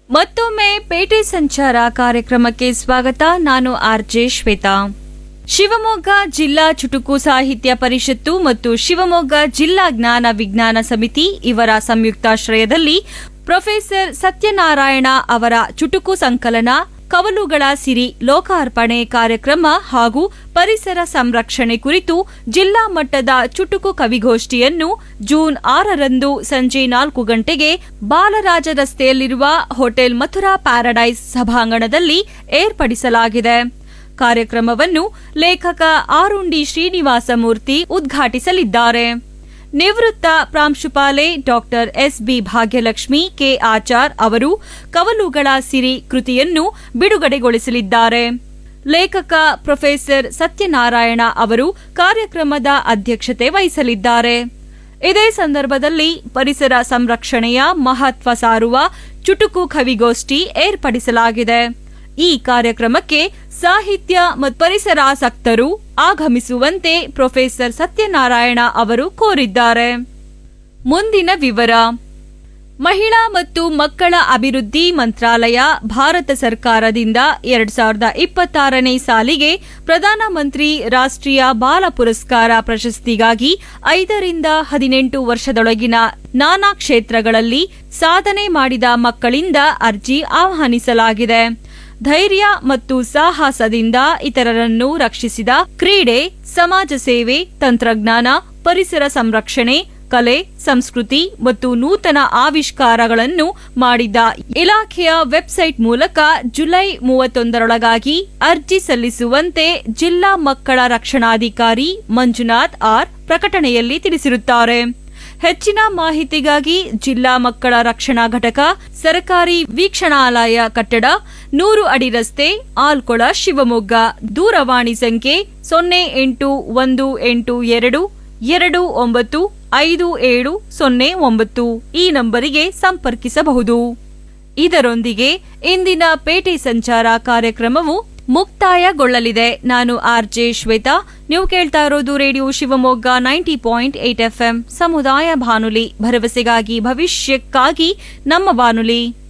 ಮತ್ತೊಮ್ಮೆ ಪೇಟೆ ಸಂಚಾರ ಕಾರ್ಯಕ್ರಮಕ್ಕೆ ಸ್ವಾಗತ ನಾನು ಆರ್ಜೆ ಶ್ವೇತಾ ಶಿವಮೊಗ್ಗ ಜಿಲ್ಲಾ ಚುಟುಕು ಸಾಹಿತ್ಯ ಪರಿಷತ್ತು ಮತ್ತು ಶಿವಮೊಗ್ಗ ಜಿಲ್ಲಾ ಜ್ಞಾನ ವಿಜ್ಞಾನ ಸಮಿತಿ ಇವರ ಸಂಯುಕ್ತಾಶ್ರಯದಲ್ಲಿ ಪ್ರೊಫೆಸರ್ ಸತ್ಯನಾರಾಯಣ ಅವರ ಚುಟುಕು ಸಂಕಲನ ಕವಲುಗಳ ಸಿರಿ ಲೋಕಾರ್ಪಣೆ ಕಾರ್ಯಕ್ರಮ ಹಾಗೂ ಪರಿಸರ ಸಂರಕ್ಷಣೆ ಕುರಿತು ಜಿಲ್ಲಾ ಮಟ್ಟದ ಚುಟುಕು ಕವಿಗೋಷ್ಠಿಯನ್ನು ಜೂನ್ ಆರರಂದು ಸಂಜೆ ನಾಲ್ಕು ಗಂಟೆಗೆ ಬಾಲರಾಜ ರಸ್ತೆಯಲ್ಲಿರುವ ಹೋಟೆಲ್ ಮಥುರಾ ಪ್ಯಾರಡೈಸ್ ಸಭಾಂಗಣದಲ್ಲಿ ಏರ್ಪಡಿಸಲಾಗಿದೆ ಕಾರ್ಯಕ್ರಮವನ್ನು ಲೇಖಕ ಆರುಂಡಿ ಶ್ರೀನಿವಾಸ ಮೂರ್ತಿ ಉದ್ಘಾಟಿಸಲಿದ್ದಾರೆ ನಿವೃತ್ತ ಪ್ರಾಂಶುಪಾಲೆ doctor S B Bhagyalakshmi K Achar ಅವರು ಕವಲುಗಳ ಸಿರಿ ಕೃತಿಯನ್ನು ಬಿಡುಗಡೆಗೊಳಿಸಲಿದ್ದಾರೆ ಲೇಖಕ ಪ್ರೊಫೆಸರ್ ಸತ್ಯನಾರಾಯಣ ಅವರು ಕಾರ್ಯಕ್ರಮದ ಅಧ್ಯಕ್ಷತೆ ವಹಿಸಲಿದ್ದಾರೆ ಇದೇ ಸಂದರ್ಭದಲ್ಲಿ ಪರಿಸರ ಸಂರಕ್ಷಣೆಯ ಮಹತ್ವ ಸಾರುವ ಚುಟುಕು ಕವಿಗೋಷ್ಠಿ ಏರ್ಪಡಿಸಲಾಗಿದೆ ಈ ಕಾರ್ಯಕ್ರಮಕ್ಕೆ ಸಾಹಿತ್ಯ ಮತ್ತು ಪರಿಸರಾಸಕ್ತರು ಆಗಮಿಸುವಂತೆ ಪ್ರೊಫೆಸರ್ ಸತ್ಯನಾರಾಯಣ ಅವರು ಕೋರಿದ್ದಾರೆ ಮುಂದಿನ ವಿವರ ಮಹಿಳಾ ಮತ್ತು ಮಕ್ಕಳ ಅಭಿವೃದ್ಧಿ ಮಂತ್ರಾಲಯ ಭಾರತ ಸರ್ಕಾರದಿಂದ ಎರಡ್ ಸಾವಿರದ ಇಪ್ಪತ್ತಾರನೇ ಸಾಲಿಗೆ ಪ್ರಧಾನಮಂತ್ರಿ ರಾಷ್ಟ್ರೀಯ ಬಾಲ ಪುರಸ್ಕಾರ ಪ್ರಶಸ್ತಿಗಾಗಿ ಐದರಿಂದ ಹದಿನೆಂಟು ವರ್ಷದೊಳಗಿನ ನಾನಾ ಕ್ಷೇತ್ರಗಳಲ್ಲಿ ಸಾಧನೆ ಮಾಡಿದ ಮಕ್ಕಳಿಂದ ಅರ್ಜಿ ಆಹ್ವಾನಿಸಲಾಗಿದೆ ಧೈರ್ಯ ಮತ್ತು ಸಾಹಸದಿಂದ ಇತರರನ್ನು ರಕ್ಷಿಸಿದ ಕ್ರೀಡೆ ಸಮಾಜ ಸೇವೆ ತಂತ್ರಜ್ಞಾನ ಪರಿಸರ ಸಂರಕ್ಷಣೆ ಕಲೆ ಸಂಸ್ಕೃತಿ ಮತ್ತು ನೂತನ ಆವಿಷ್ಕಾರಗಳನ್ನು ಮಾಡಿದ ಇಲಾಖೆಯ ವೆಬ್ಸೈಟ್ ಮೂಲಕ ಜುಲೈ ಮೂವತ್ತೊಂದರೊಳಗಾಗಿ ಅರ್ಜಿ ಸಲ್ಲಿಸುವಂತೆ ಜಿಲ್ಲಾ ಮಕ್ಕಳ ರಕ್ಷಣಾಧಿಕಾರಿ ಮಂಜುನಾಥ್ ಆರ್ ಪ್ರಕಟಣೆಯಲ್ಲಿ ತಿಳಿಸಿರುತ್ತಾರೆ ಹೆಚ್ಚಿನ ಮಾಹಿತಿಗಾಗಿ ಜಿಲ್ಲಾ ಮಕ್ಕಳ ರಕ್ಷಣಾ ಘಟಕ ಸರ್ಕಾರಿ ವೀಕ್ಷಣಾಲಯ ಕಟ್ಟಡ ನೂರು ಅಡಿ ರಸ್ತೆ ಆಲ್ಕೊಳ ಶಿವಮೊಗ್ಗ ದೂರವಾಣಿ ಸಂಖ್ಯೆ ಸೊನ್ನೆ ಎಂಟು ಒಂದು ಎಂಟು ಎರಡು ಎರಡು ಒಂಬತ್ತು ಐದು ಏಳು ಸೊನ್ನೆ ಒಂಬತ್ತು ಈ ನಂಬರಿಗೆ ಸಂಪರ್ಕಿಸಬಹುದು ಇದರೊಂದಿಗೆ ಇಂದಿನ ಪೇಟೆ ಸಂಚಾರ ಕಾರ್ಯಕ್ರಮವು ಮುಕ್ತಾಯಗೊಳ್ಳಲಿದೆ ನಾನು ಆರ್ಜೆ ಶ್ವೇತಾ ನೀವು ಕೇಳ್ತಾ ಇರೋದು radio Shivamogga ninety point eight FM ಸಮುದಾಯ ಬಾನುಲಿ ಭರವಸೆಗಾಗಿ ಭವಿಷ್ಯಕ್ಕಾಗಿ ನಮ್ಮ ಬಾನುಲಿ